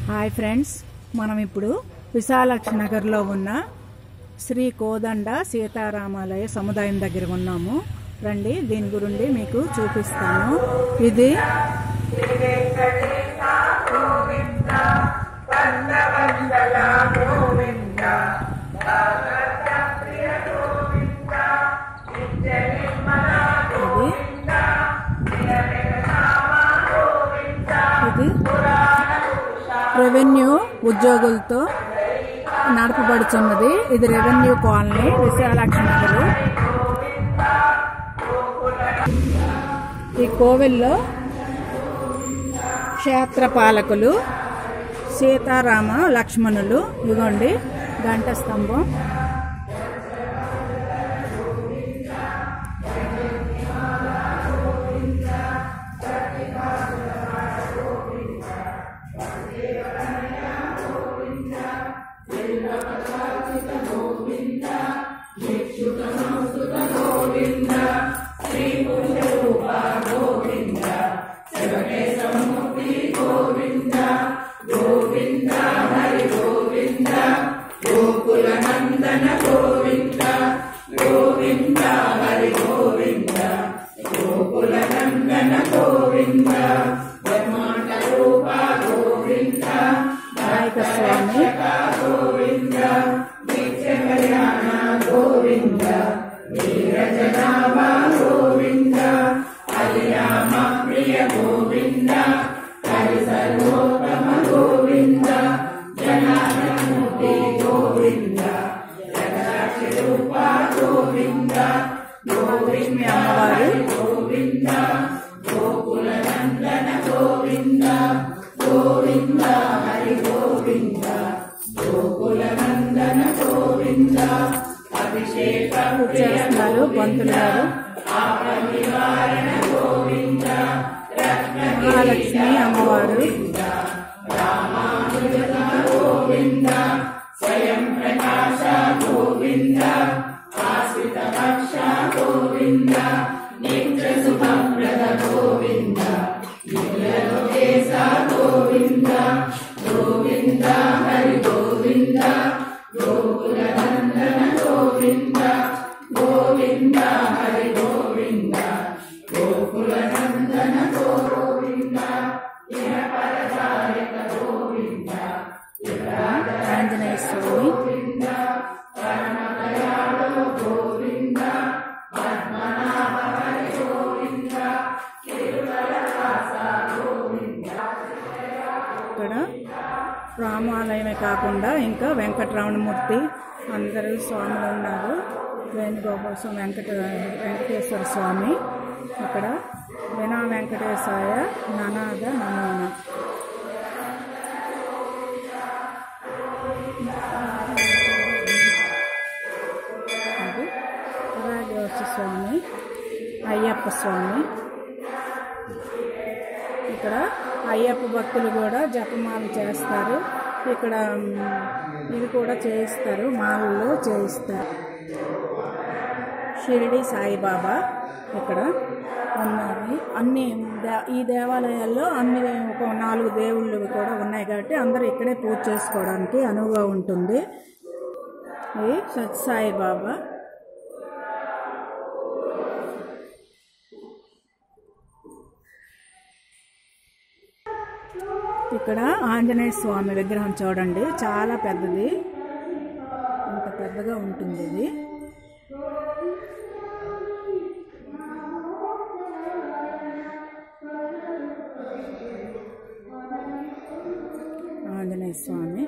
Hi friends మనం ఇప్పుడు విశాలాక్షి నగర్లో ఉన్న శ్రీ కోదండ సీతారామాలయ సముదాయం దగ్గర ఉన్నాము రండి దీని గురించి మీకు చూపిస్తాను ఇది ఇది ఇది రెవెన్యూ ఉద్యోగులతో నడపబడుతున్నది ఇది రెవెన్యూ కాలనీ విశాలాక్షి నగర్ ఈ కోవిల్లో క్షేత్రపాలకులు సీతారామ లక్ష్మణులు ఇదిగోండి గంట స్తంభం నాయక స్వామి లక్ష్మి అమ్మవారు పూజ చేస్తున్నారు పంతులు గారు మహాలక్ష్మి అమ్మవారు ఆంజనేయ స్వామి ఇక్కడ రామాలయమే కాకుండా ఇంకా వెంకటరమణమూర్తి అందరూ స్వాములు ఉన్నారు వేణుగోపాల స్వామి వెంకట వెంకటేశ్వర స్వామి ఇక్కడ వినా వెంకటేశాయ ననాద నమోన అది రాజవత్స స్వామి అయ్యప్ప స్వామి ఇక్కడ అయ్యప్ప భక్తులు కూడా జపమాలు చేస్తారు ఇక్కడ మ్, ఇది కూడా చేయిస్తారు మాలలో చేయిస్తారు షిరిడి సాయిబాబా ఇక్కడ ఉన్నారు అన్ని దే- ఈ దేవాలయాల్లో అన్ని ఒక నాలుగు దేవుళ్ళు కూడా ఉన్నాయి కాబట్టి అందరూ ఇక్కడే పూజ చేసుకోవడానికి అనువుగా ఉంటుంది ఇది సత్ సాయిబాబా ఇక్కడ ఆంజనేయ స్వామి విగ్రహం చూడండి చాలా పెద్దది ఇంత పెద్దగా ఉంటుంది ఇది ఆంజనేయ స్వామి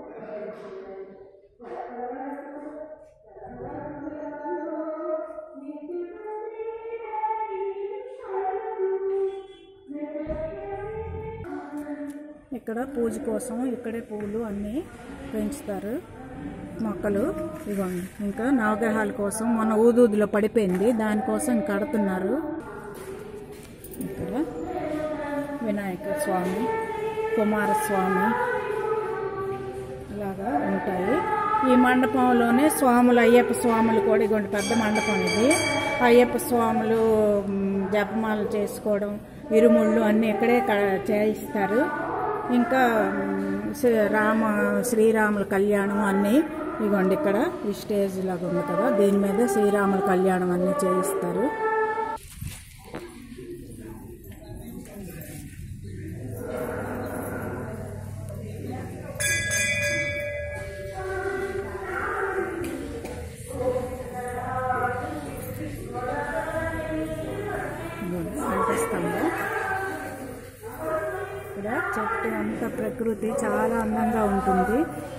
ఇక్కడ పూజ కోసం ఇక్కడే పూలు అన్నీ పెంచుతారు మొక్కలు ఇవ్వండి ఇంకా నవగ్రహాల కోసం మొన్న ఊదూదులో పడిపోయింది దానికోసం కడుతున్నారు ఇక్కడ వినాయక స్వామి కుమారస్వామి ఇలాగా ఉంటాయి ఈ మండపంలోనే స్వాములు అయ్యప్ప స్వాములు కూడా ఇదిగోండి పెద్ద మండపం ఇది అయ్యప్ప స్వాములు మ్, జపమాలు చేసుకోవడం ఇరుముళ్ళు అన్నీ ఇక్కడే క- చేయిస్తారు ఇంకా మ్, శ్రీ- రామ శ్రీరాముల కళ్యాణం అన్నీ ఇగోండి ఇక్కడ ఈ స్టేజ్ లాగా ఉంది కదా దీని మీద శ్రీరాముల కళ్యాణం అన్నీ చేయిస్తారు ఇదిగోండి, కనిపిస్తుందా ఇక్కడ చెట్టు అంత ప్రకృతి చాలా అందంగా ఉంటుంది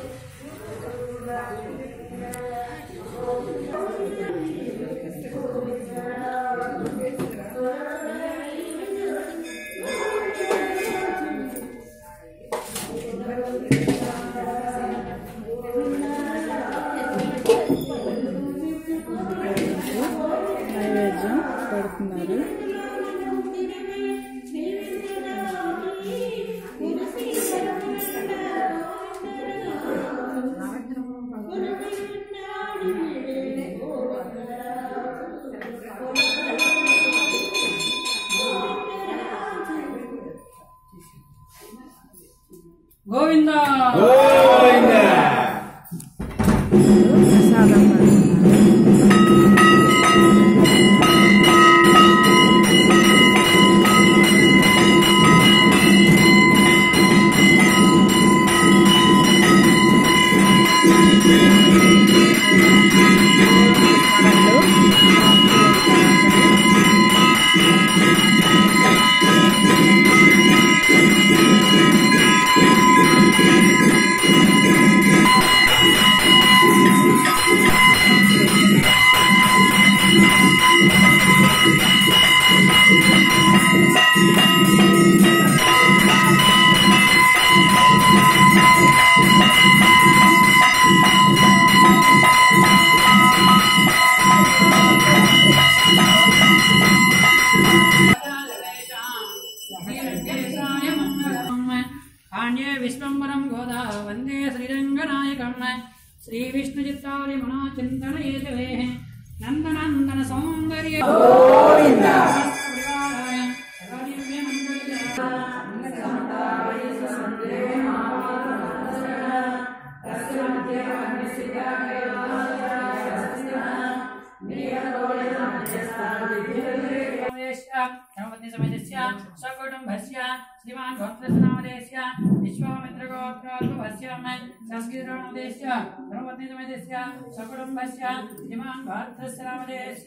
నైవేద్యం పెడుతున్నారు గోవింద ప్రసాదం పెడుతున్నారు పాండ్యే విశ్వంబరం గోదా వందే శ్రీరంగనాయకం శ్రీ విష్ణు చిత్తాది మనో చింతన ఏతవే నందనందన సౌందర్య సకుటుంబస్య శ్రీమాన్ గోత్రనామదేశ్య విశ్వామిత్రగోత్రోద్భవస్య సంస్కృతనామదేశ్య ధర్మపత్ని సమేతస్య సకుటుంబస్య శ్రీమాన్ భారతస్య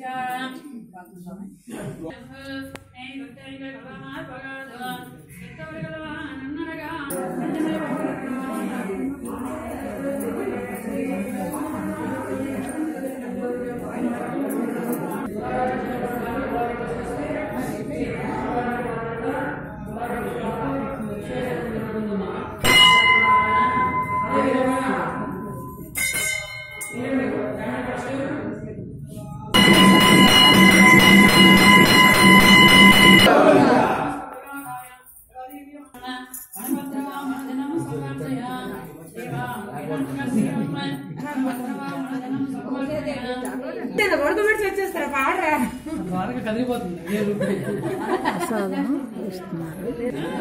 కదిలిపోతుంది ప్రసాదం ఇస్తున్నారు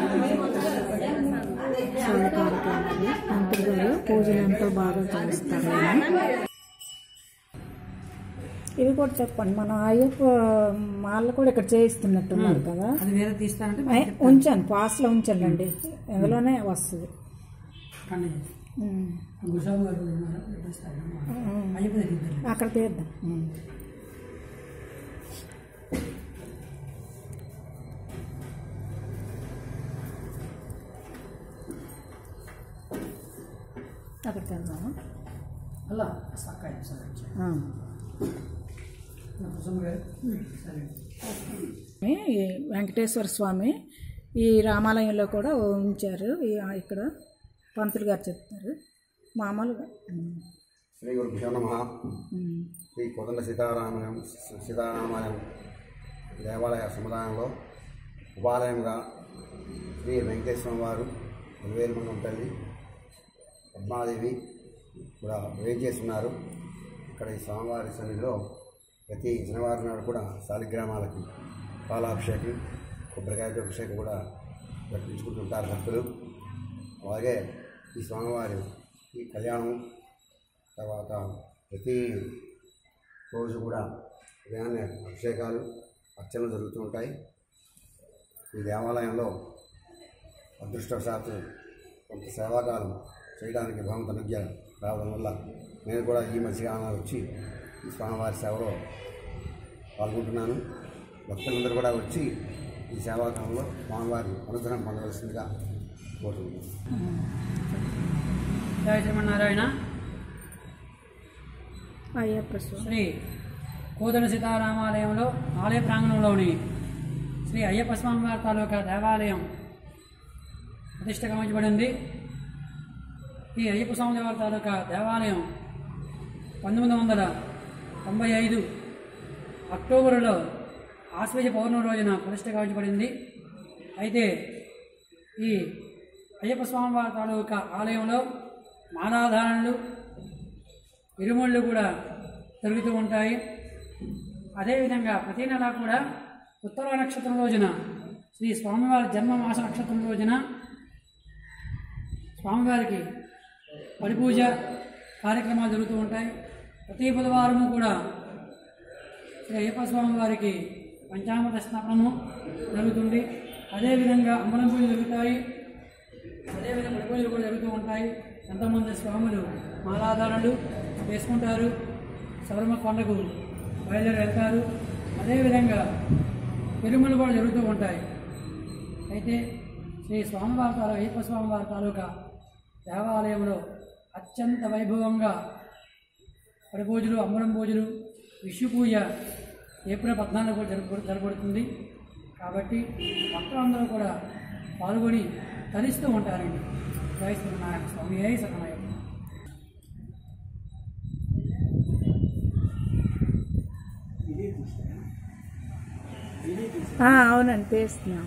చాలా కార్యక్రమాలు మంత్రి గారు పూజలు ఎంతో బాగా చేస్తారు ఆయన. ఇవి కూడా చెప్పండి మన అయ్యప్ప మాల కూడా ఇక్కడ చేయిస్తున్నట్టున్నారు కదా అది వేరే తీస్తానంటే అయ్, ఉంచాను పాస్లో ఉంచానండి అందులోనే వస్తుంది కానీ ఉమ్. గుసాబు గారు ఉన్నారు, తీస్తారు. అయ్యప్ప దగ్గరికి వెళ్ళి. అక్కడ తీద్దాం ఉమ్. అక్కడ వెళ్దామా అలా సక్కాయ సరే ఆ. కుసుమ గారు సరే ఈ వెంకటేశ్వర స్వామి ఈ రామాలయంలో కూడా ఉంచారు ఈ- ఇక్కడ పంతులు గారు చెప్తారు మామూలుగా ఉమ్. శ్రీ గురుభ్యో నమ ఉమ్. శ్రీ కోదండ సీతారామయం సీతారామాలయం దేవాలయ సముదాయంలో ఉపాలయంగా శ్రీ వెంకటేశ్వర వారు వేలుమంగం తల్లి పద్మాదేవి కూడా వేం చేస్తున్నారు ఇక్కడ ఈ స్వామివారి సన్నిధిలో ప్రతి శనివారం నాడు కూడా శాలిగ్రామాలకి పాలాభిషేకం కొబ్బరికాయ అభిషేకం కూడా జరిపించుకుంటుంటారు భక్తులు అలాగే ఈ స్వామివారి ఈ కళ్యాణం తర్వాత ప్రతి రోజు కూడా ఉదయాన్నే అభిషేకాలు అర్చనలు జరుగుతూ ఉంటాయి ఈ దేవాలయంలో అదృష్టవశాత్తు కొంత సేవాకాలం చేయడానికి భగవంతు అనుజ్ఞ రావడం వల్ల నేను కూడా ఈ మధ్యకాలంలో వచ్చి ఈ స్వామివారి సేవలో పాల్గొంటున్నాను భక్తులందరూ కూడా వచ్చి ఈ సేవాకాలంలో స్వామివారి అనుగ్రహం పొందవలసిందిగా కోరుతున్నాను జయ శ్రీమన్నారాయణ అయ్యప్ప స్వామి శ్రీ కోదల సీతారామాలయంలో ఆలయ ప్రాంగణంలోని శ్రీ అయ్యప్ప స్వామి వారి తాలూకా దేవాలయం ప్రతిష్ట గమనించబడింది ఈ అయ్యప్ప స్వామి వారి తాలూకా దేవాలయం పంతొమ్మిది వందల తొంభై ఐదు అక్టోబరులో ఆశ్వేజ పౌర్ణమి రోజున ప్రతిష్ట గమనించబడింది అయితే ఈ అయ్యప్ప స్వామి వారి తాలూకా ఆలయంలో మాలాధారణలు ఇరుముళ్ళు కూడా జరుగుతూ ఉంటాయి అదేవిధంగా ప్రతి నెల కూడా ఉత్తర నక్షత్రం రోజున శ్రీ స్వామివారి జన్మ మాస నక్షత్రం రోజున స్వామివారికి పరిపూజ కార్యక్రమాలు జరుగుతూ ఉంటాయి ప్రతి బుధవారము కూడా శ్రీ అయ్యప్ప స్వామి వారికి పంచామృత స్నాపనము జరుగుతుంది అదేవిధంగా అంబలం పూజలు జరుగుతాయి అదేవిధంగా పడిపూజలు కూడా జరుగుతూ ఉంటాయి ఎంతోమంది స్వాములు మాలాధారణలు వేసుకుంటారు శబరిమ కొండకు బయలుదేరి వెళ్తారు అదేవిధంగా పెరుమలు కూడా జరుగుతూ ఉంటాయి అయితే శ్రీ స్వామివారి తాలూ అయ్యప్ప స్వామివారి తాలూకా దేవాలయంలో అత్యంత వైభవంగా పడిపూజలు అంబరం పూజలు విష్ణు పూజ ఏప్రిల్ పద్నాలుగు కూడా జరుపు జరపబడుతుంది కాబట్టి భక్తులందరూ కూడా పాల్గొని తరిస్తూ ఉంటారండి జై శ్రీనారాయణ స్వామి జై సత్యనారాయణ ఆ, అవునండి తీస్తున్నాం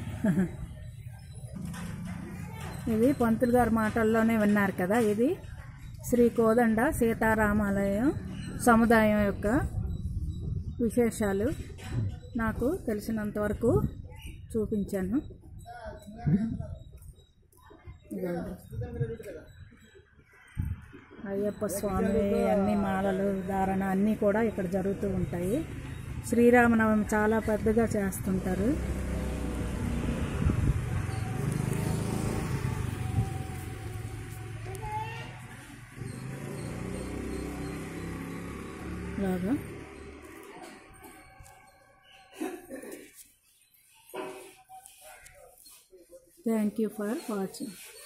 ఇది పంతులు గారి మాటల్లోనే విన్నారు కదా ఇది శ్రీ కోదండ సీతారామాలయం సముదాయం యొక్క విశేషాలు నాకు తెలిసినంత వరకు చూపించాను ఇదండి అయ్యప్ప స్వామి అన్ని మాలలు ధారణ అన్నీ కూడా ఇక్కడ జరుగుతూ ఉంటాయి శ్రీరామనవమి చాలా పెద్దగా చేస్తుంటారు లాగా థ్యాంక్ యూ ఫర్ వాచింగ్